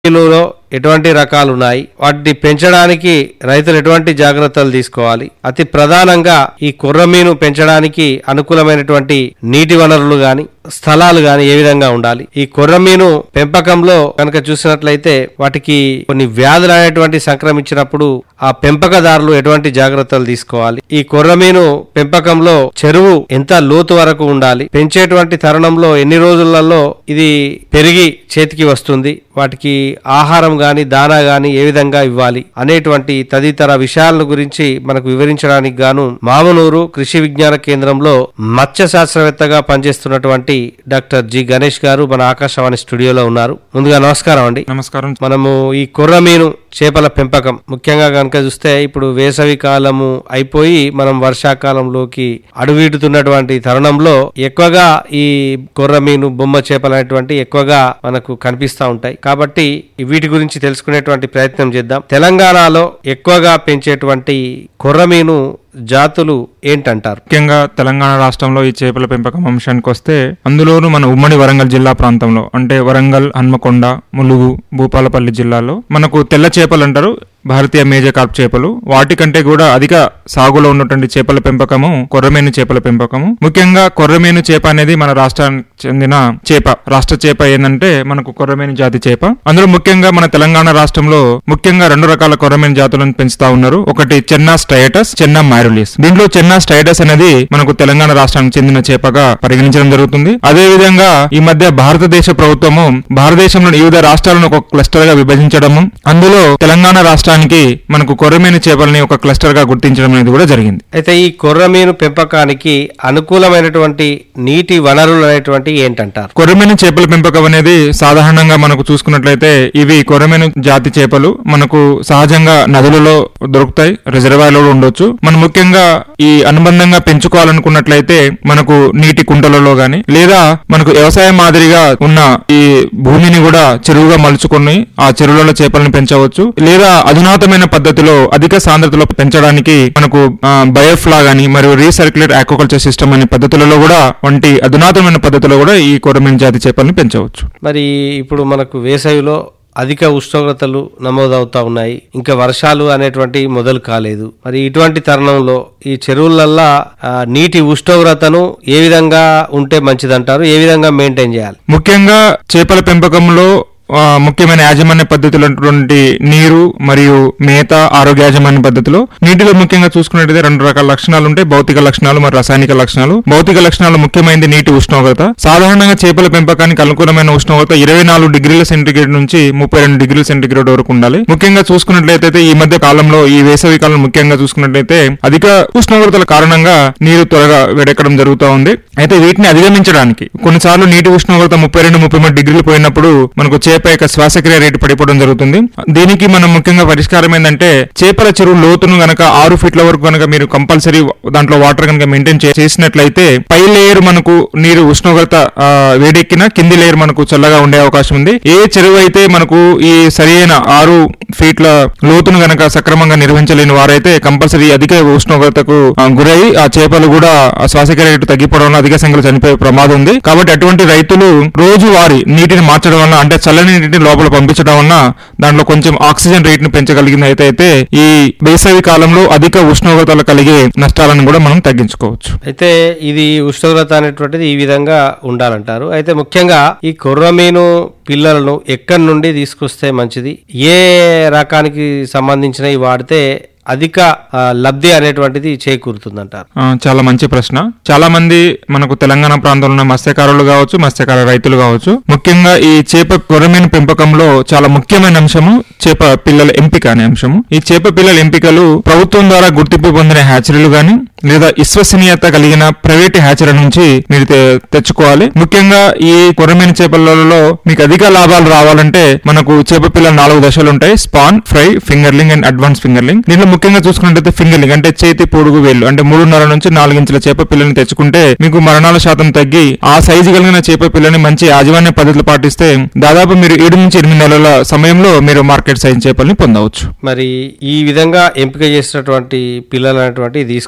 కొర్రమీనులో ఎటువంటి రకాలు ఉన్నాయి వాటిని పెంచడానికి రైతులు ఎటువంటి జాగ్రత్తలు తీసుకోవాలి అతి ప్రధానంగా ఈ కొర్రమీను పెంచడానికి అనుకూలమైనటువంటి నీటి వనరులు గాని స్థలాలు గాని ఏ విధంగా ఉండాలి ఈ కొర్రమీను పెంపకంలో కనుక చూసినట్లయితే వాటికి కొన్ని వ్యాధులు అనేటువంటి సంక్రమించినప్పుడు ఆ పెంపకదారులు ఎటువంటి జాగ్రత్తలు తీసుకోవాలి ఈ కొర్రమీను పెంపకంలో చెరువు ఎంత లోతు వరకు ఉండాలి పెంచేటువంటి తరుణంలో ఎన్ని రోజులలో ఇది పెరిగి చేతికి వస్తుంది వాటికి ఆహారం గాని దానా గాని ఏ విధంగా ఇవ్వాలి అనేటువంటి తదితర విషయాల గురించి మనకు వివరించడానికి గాను మామనూరు కృషి విజ్ఞాన కేంద్రంలో మత్స్య శాస్త్రవేత్తగా పనిచేస్తున్నటువంటి డాక్టర్ జి గణేష్ గారు మన ఆకాశవాణి స్టూడియోలో ఉన్నారు ముందుగా నమస్కారం అండి నమస్కారం మనము ఈ కొర్రమీను చేపల పెంపకం ముఖ్యంగా కనుక చూస్తే ఇప్పుడు వేసవి కాలము అయిపోయి మనం వర్షాకాలంలోకి అడుగుతున్నటువంటి తరుణంలో ఎక్కువగా ఈ కొర్రమీను బొమ్మ చేపలు అనేటువంటి ఎక్కువగా మనకు కనిపిస్తా ఉంటాయి కాబట్టి వీటి గురించి తెలుసుకునేటువంటి ప్రయత్నం చేద్దాం తెలంగాణలో ఎక్కువగా పెంచేటువంటి కొర్రమీను జాతులు ఏంటంటారు ముఖ్యంగా తెలంగాణ రాష్ట్రంలో ఈ చేపల పెంపకం అంశానికి వస్తే అందులోనూ మన ఉమ్మడి వరంగల్ జిల్లా ప్రాంతంలో అంటే వరంగల్ హన్మకొండ ములుగు భూపాలపల్లి జిల్లాలో మనకు తెల్ల చేపలు అంటారు భారతీయ మేజర్ కార్ప్ చేపలు వాటికంటే కూడా అధిక సాగులో ఉన్నటువంటి చేపల పెంపకము కొర్రమేను చేపల పెంపకము ముఖ్యంగా కొర్రమేను చేప అనేది మన రాష్ట్రానికి చెందిన చేప రాష్ట్ర చేప ఏంటంటే మనకు కొర్రమేను జాతి చేప అందులో ముఖ్యంగా మన తెలంగాణ రాష్ట్రంలో ముఖ్యంగా రెండు రకాల కొర్రమేను జాతులను పెంచుతా ఉన్నారు ఒకటి చెన్నా స్ట్రయటస్ చెన్నా మైరులిస్ దీంట్లో చెన్నా స్ట్రయటస్ అనేది మనకు తెలంగాణ రాష్ట్రానికి చెందిన చేపగా పరిగణించడం జరుగుతుంది అదే విధంగా ఈ మధ్య భారతదేశ ప్రభుత్వము భారతదేశంలోని వివిధ రాష్ట్రాలను ఒక క్లస్టర్ గా విభజించడము అందులో తెలంగాణ రాష్ట్రానికి మనకు కొర్రమేను చేపల్ని ఒక క్లస్టర్ గా గుర్తించడం అనేది కూడా జరిగింది అయితే ఈ కొర్రమీను పెంపకానికి అనుకూలమైనటువంటి నీటి వనరులు అనేటువంటి ఏంటంటారు కొర్రమేను చేపల పెంపకం అనేది సాధారణంగా మనకు చూసుకున్నట్లయితే ఇవి కొర్రమేను జాతి చేపలు మనకు సహజంగా నదులలో దొరుకుతాయి రిజర్వాయర్లలో ఉండొచ్చు మనం ముఖ్యంగా ఈ అనుబంధంగా పెంచుకోవాలనుకున్నట్లయితే మనకు నీటి కుంటలలో గాని లేదా మనకు వ్యవసాయం మాదిరిగా ఉన్న ఈ భూమిని కూడా చెరువుగా మలుచుకొని ఆ చెరువులలో చేపలను పెంచవచ్చు లేదా అధునాతమైన పద్ధతిలో అధిక సాంద్రతలో పెంచడానికి మనకు బయోఫ్లా గాని మరియు రీసర్క్యులేట్ ఆక్వాకల్చర్ సిస్టమ్ అనే పద్ధతులలో కూడా వంటి అధునాతనమైన పద్ధతిలో కూడా ఈ కొరమీన్ జాతి చేపలను పెంచవచ్చు మరి ఇప్పుడు మనకు వేసవిలో అధిక ఉష్ణోగ్రతలు నమోదవుతా ఉన్నాయి ఇంకా వర్షాలు అనేటువంటి మొదలు కాలేదు మరి ఇటువంటి తరుణంలో ఈ చెరువులల్లా ఆ, నీటి ఉష్ణోగ్రతను ఏ విధంగా ఉంటే మంచిదంటారు ఏ విధంగా మెయింటైన్ చేయాలి ముఖ్యంగా చేపల పెంపకంలో ఆ, ముఖ్యమైన యాజమాన్య పద్ధతులైనటువంటి నీరు మరియు మేత ఆరోగ్య యాజమాన్య పద్ధతిలో నీటిలో ముఖ్యంగా చూసుకున్నట్టయితే రెండు రకాల లక్షణాలు ఉంటాయి భౌతిక లక్షణాలు మరియు రసాయనిక లక్షణాలు భౌతిక లక్షణాలు ముఖ్యమైనది నీటి ఉష్ణోగ్రత సాధారణంగా చేపల పెంపకానికి అనుకూలమైన ఉష్ణోగ్రత ఇరవై నాలుగు డిగ్రీల సెంటీగ్రేడ్ నుంచి ముప్పై రెండు డిగ్రీల సెంటీగ్రేడ్ వరకు ఉండాలి ముఖ్యంగా చూసుకున్నట్లయితే ఈ మధ్య కాలంలో ఈ వేసవి కాలం ముఖ్యంగా చూసుకున్నట్లయితే అధిక ఉష్ణోగ్రతల కారణంగా నీరు త్వరగా వేడెక్కడం జరుగుతూ ఉంది అయితే వీటిని అధిగమించడానికి కొన్నిసార్లు నీటి ఉష్ణోగ్రత ముప్పై రెండు ముప్పై మూడు డిగ్రీలు పోయినప్పుడు మనకు చేప యొక్క శ్వాసక్రియ రేటు పడిపోవడం జరుగుతుంది దీనికి మనం ముఖ్యంగా పరిష్కారం ఏంటంటే చేపల చెరువు లోతును గనక ఆరు ఫీట్ల వరకు గనక మీరు కంపల్సరీ దాంట్లో వాటర్ కనుక మెయింటైన్ చేసినట్లయితే పై లేయర్ మనకు నీరు ఉష్ణోగ్రత ఆ, వేడెక్కిన కింది లేయర్ మనకు చల్లగా ఉండే అవకాశం ఉంది ఏ చెరువు అయితే మనకు ఈ సరియైన ఆరు ఫీట్ల లోతును గనక సక్రమంగా నిర్వహించలేని వారైతే కంపల్సరీ అధిక ఉష్ణోగ్రతకు ఆ, గురై ఆ చేపలు కూడా ఆ శ్వాసక్రియ రేటు తగ్గిపోవడం వల్ల అధిక సంఖ్యలో చనిపోయే ప్రమాదం ఉంది కాబట్టి అటువంటి రైతులు రోజు వారి నీటిని మార్చడం వల్ల అంటే చల్లని నీటిని లోపల పంపించడం వల్ల దాంట్లో కొంచెం ఆక్సిజన్ రేట్ ను పెంచగలిగిన అయితే అయితే ఈ వేసవి కాలంలో అధిక ఉష్ణోగ్రతలు కలిగే నష్టాలను కూడా మనం తగ్గించుకోవచ్చు అయితే ఇది ఉష్ణోగ్రత అనేటువంటిది ఈ విధంగా ఉండాలంటారు అయితే ముఖ్యంగా ఈ కొర్రమీను పిల్లలను ఎక్కడి నుండి తీసుకొస్తే మంచిది ఏ రకానికి సంబంధించినవి వాడితే అధిక ఆ, లబ్ధి అనేటువంటిది చేకూరుతుందంటారు ఆ, చాలా మంచి ప్రశ్న చాలా మంది మనకు తెలంగాణ ప్రాంతంలో ఉన్న మత్స్యకారులు కావచ్చు మత్స్యకార రైతులు కావచ్చు ముఖ్యంగా ఈ చేప కొరమీను పెంపకంలో చాలా ముఖ్యమైన అంశము చేప పిల్లల ఎంపిక అనే అంశము ఈ చేప పిల్లల ఎంపికలు ప్రభుత్వం ద్వారా గుర్తింపు పొందిన హ్యాచరీలు గాని లేదా విశ్వసనీయత కలిగిన ప్రైవేట్ హ్యాచరీ నుంచి మీరు తె- తెచ్చుకోవాలి ముఖ్యంగా ఈ కొరమీను చేపలలో మీకు అధిక లాభాలు రావాలంటే మనకు చేప పిల్లల నాలుగు దశలు ఉంటాయి spawn fry fingerling and advance fingerling దీంట్లో ముఖ్యంగా చూసుకున్నట్లయితే ఫింగర్లింగ్ అంటే చేతి పొడుగు వేలు అంటే మూడున్నర నుంచి నాలుగించుల చేప పిల్లని తెచ్చుకుంటే మీకు మరణాల శాతం తగ్గి ఆ సైజు కలిగిన చేప పిల్లని మంచి యాజమాన్య పద్ధతులు పాటిస్తే దాదాపు మీరు ఏడు నుంచి ఎనిమిది నెలల సమయంలో మీరు మార్కెట్ సైజ్ చేపల్ని పొందవచ్చు మరి ఈ విధంగా ఎంపిక చేసినటువంటి పిల్లలు అనేటువంటివి తీసుకోవాలి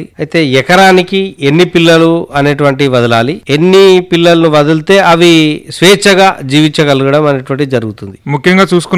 అయితే ఎకరానికి ఎన్ని పిల్లలు అనేటువంటి వదలాలి ఎన్ని పిల్లలను వదిలితే అవి స్వేచ్ఛగా జీవించగలగడం అనేటువంటి జరుగుతుంది ముఖ్యంగా చూసుకున్న